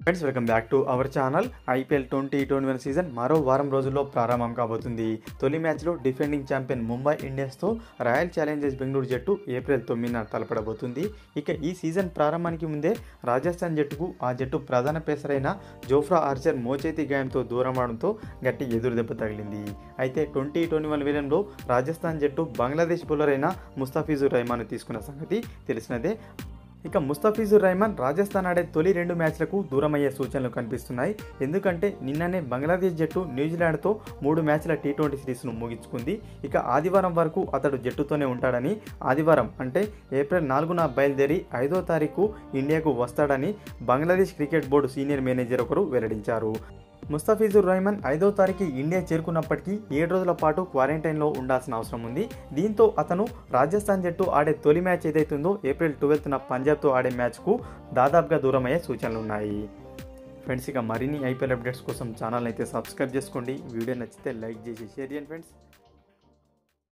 friends welcome back to our channel IPL twenty twenty one season మరో వారం రోజుల్లో ప్రారంభం కాబోతుంది తొలి మ్యాచ్లో డిఫెండింగ్ ఛాంపియన్ ముంబై ఇండియన్స్తో రాయల్ ఛాలెంజర్స్ బెంగళూరు జట్టు ఏప్రిల్ తొమ్మిదిన తలపడబోతుంది ఇక ఈ సీజన్ ప్రారంభానికి ముందే రాజస్థాన్ జట్టుకు ఆ జట్టు ప్రధాన పేసరైన జోఫ్రా ఆర్చర్ మోచేతి గాయంతో దూరం అవడంతో గట్టి ఎదురు దెబ్బ తగిలింది అయితే ట్వంటీ ట్వంటీ వన్ వేలంలో రాజస్థాన్ జట్టు బంగ్లాదేశ్ బౌలర్ అయిన ముస్తాఫిజుర్ రెహమాన్ తీసుకున్న సంగతి తెలిసినదే ఇక ముస్తఫిజుర్ రెహమాన్ రాజస్థాన్ ఆడే తొలి రెండు మ్యాచ్లకు దూరమయ్యే సూచనలు కనిపిస్తున్నాయి ఎందుకంటే నిన్ననే బంగ్లాదేశ్ జట్టు న్యూజిలాండ్తో మూడు మ్యాచ్ల టీ ట్వంటీ సిరీస్ను ముగించుకుంది ఇక ఆదివారం వరకు అతడు జట్టుతోనే ఉంటాడని ఆదివారం అంటే ఏప్రిల్ నాలుగున బయలుదేరి ఐదో తారీఖు ఇండియాకు వస్తాడని Bangladesh cricket board senior manager ఒకరు వెల్లడించారు ముస్తఫిజుర్ రెహమాన్ ఐదో తారీఖు ఇండియా చేరుకున్నప్పటికీ ఏడు రోజుల పాటు క్వారంటైన్లో ఉండాల్సిన అవసరం ఉంది దీంతో అతను రాజస్థాన్ జట్టు ఆడే తొలి మ్యాచ్ ఏదైతుందో ఏప్రిల్ ట్వెల్త్న పంజాబ్తో ఆడే మ్యాచ్కు దాదాపుగా దూరమయ్యే సూచనలు ఉన్నాయి ఫ్రెండ్స్ ఇక మరిన్ని ఐపీఎల్ అప్డేట్స్ కోసం ఛానల్ అయితే సబ్స్క్రైబ్ చేసుకోండి వీడియో నచ్చితే లైక్ చేసి షేర్ చేయండి ఫ్రెండ్స్